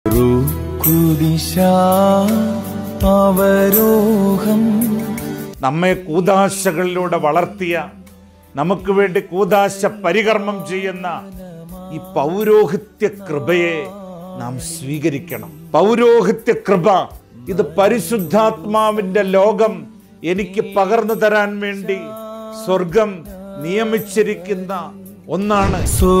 കുദിശ അവരോഹം നമ്മെ കൂതാശകളിലൂടെ വളർത്തിയ നമുക്ക് വേണ്ടി കൂതാശ പരികർമ്മം ചെയ്യുന്ന ഈ പൗരോഹിത്യ കൃപയെ നാം സ്വീകരിക്കണം പൗരോഹിത്യ കൃപ ഇത് പരിശുദ്ധാത്മാവിന്റെ ലോകം എനിക്ക് പകർന്നു തരാൻ വേണ്ടി സ്വർഗം നിയമിച്ചിരിക്കുന്ന ഒന്നാണ്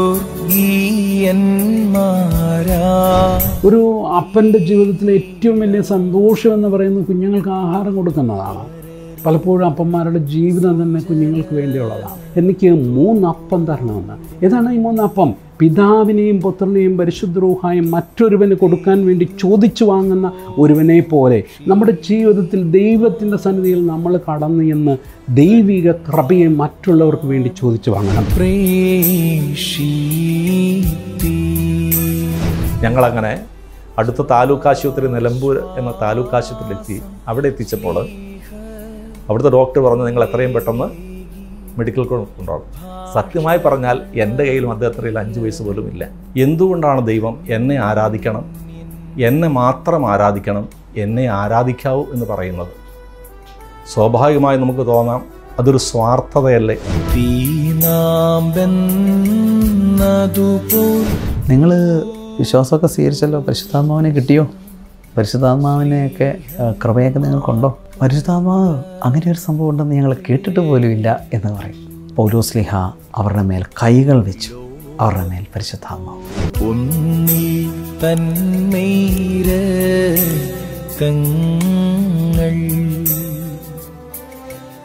സ്വർഗീയന്മാരാ ഒരു അപ്പൻ്റെ ജീവിതത്തിലെ ഏറ്റവും വലിയ സന്തോഷം എന്ന് പറയുന്നത് കുഞ്ഞുങ്ങൾക്ക് ആഹാരം കൊടുക്കുന്നതാണ് പലപ്പോഴും അപ്പന്മാരുടെ ജീവിതം തന്നെ കുഞ്ഞുങ്ങൾക്ക് വേണ്ടിയുള്ളതാണ് എനിക്ക് മൂന്നപ്പം തരണമെന്ന് ഏതാണ് ഈ മൂന്നപ്പം പിതാവിനെയും പുത്രനെയും പരിശുദ്ധരൂഹായും മറ്റൊരുവന് കൊടുക്കാൻ വേണ്ടി ചോദിച്ചു വാങ്ങുന്ന ഒരുവനെ പോലെ നമ്മുടെ ജീവിതത്തിൽ ദൈവത്തിൻ്റെ സന്നിധിയിൽ നമ്മൾ കടന്നു എന്ന് ദൈവിക കൃപയെ മറ്റുള്ളവർക്ക് വേണ്ടി ചോദിച്ചു വാങ്ങണം പ്രേഷീത്തി ഞങ്ങളങ്ങനെ അടുത്ത താലൂക്ക് ആശുപത്രി നിലമ്പൂർ എന്ന താലൂക്ക് ആശുപത്രിയിലെത്തി അവിടെ എത്തിച്ചപ്പോൾ അവിടുത്തെ ഡോക്ടർ പറഞ്ഞു നിങ്ങൾ എത്രയും പെട്ടെന്ന് മെഡിക്കൽ കോളേജ് കൊണ്ടുപോകണം സത്യമായി പറഞ്ഞാൽ എൻ്റെ കയ്യിലും അദ്ദേഹത്തിൻ്റെ കയ്യിൽ അഞ്ച് വയസ്സ് പോലും ഇല്ല എന്തുകൊണ്ടാണ് ദൈവം എന്നെ ആരാധിക്കണം എന്നെ മാത്രം ആരാധിക്കണം എന്നെ ആരാധിക്കാവൂ എന്ന് പറയുന്നത് സ്വാഭാവികമായി നമുക്ക് തോന്നാം അതൊരു സ്വാർത്ഥതയല്ലേ വീണാമ്പെന്നതുപോൽ നിങ്ങൾ വിശ്വാസമൊക്കെ സ്വീകരിച്ചല്ലോ പരിശുദ്ധാത്മാവിനെ കിട്ടിയോ പരിശുദ്ധാത്മാവിനെയൊക്കെ ആ, കൃപയൊക്കെ നിങ്ങൾക്കുണ്ടോ പരിശുദ്ധാത്മാവ് അങ്ങനെ ഒരു സംഭവം ഉണ്ടെന്ന് ഞങ്ങൾ കേട്ടിട്ട് പോലുമില്ല എന്ന് പറയും പൗലോസ്ലിഹ അവരുടെ മേൽ കൈകൾ വെച്ചു അവരുടെ മേൽ പരിശുദ്ധാത്മാവ് ഒന്നിൽ തന്മേര തങ്ങൾ